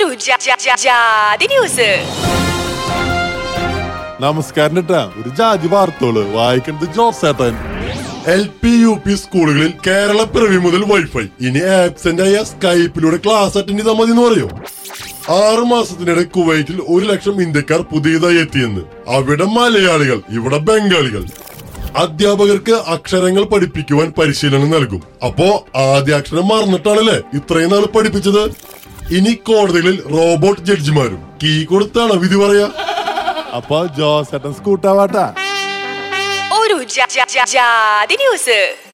ഒരു ജാ- ജാ- ജാ- ജാതി ന്യൂസ് നമസ്കാരം കേട്ടാ ഒരു ജാതി വാർത്തോള് വായിക്കുന്നത് ജോസേട്ടൻ എൽ പി യു പി സ്കൂളുകളിൽ കേരള പിറവി മുതൽ വൈഫൈ ഇനി ആബ്സെന്റ് ആയ സ്കൈപ്പിലൂടെ ക്ലാസ് അറ്റൻഡ് ചെയ്താൽ മതി എന്ന് പറയോ ആറു മാസത്തിനിടെ കുവൈറ്റിൽ ഒരു ലക്ഷം ഇന്ത്യക്കാർ പുതിയതായി എത്തിയെന്ന് അവിടെ മലയാളികൾ ഇവിടെ ബംഗാളികൾ അധ്യാപകർക്ക് അക്ഷരങ്ങൾ പഠിപ്പിക്കുവാൻ പരിശീലനം നൽകും അപ്പോ ആദ്യ അക്ഷരം മറന്നിട്ടാണല്ലേ ഇത്രയും നാൾ പഠിപ്പിച്ചത് ഇനി കോടതികളിൽ റോബോട്ട് ജഡ്ജിമാരും കീ കൊടുത്താണ് വിധി പറയാ അപ്പൊ ജോസേട്ടൻ സ്കൂട്ടാവാട്ടാ ഒരു ജാ- ജാ- ജാ- ജാതി ന്യൂസ്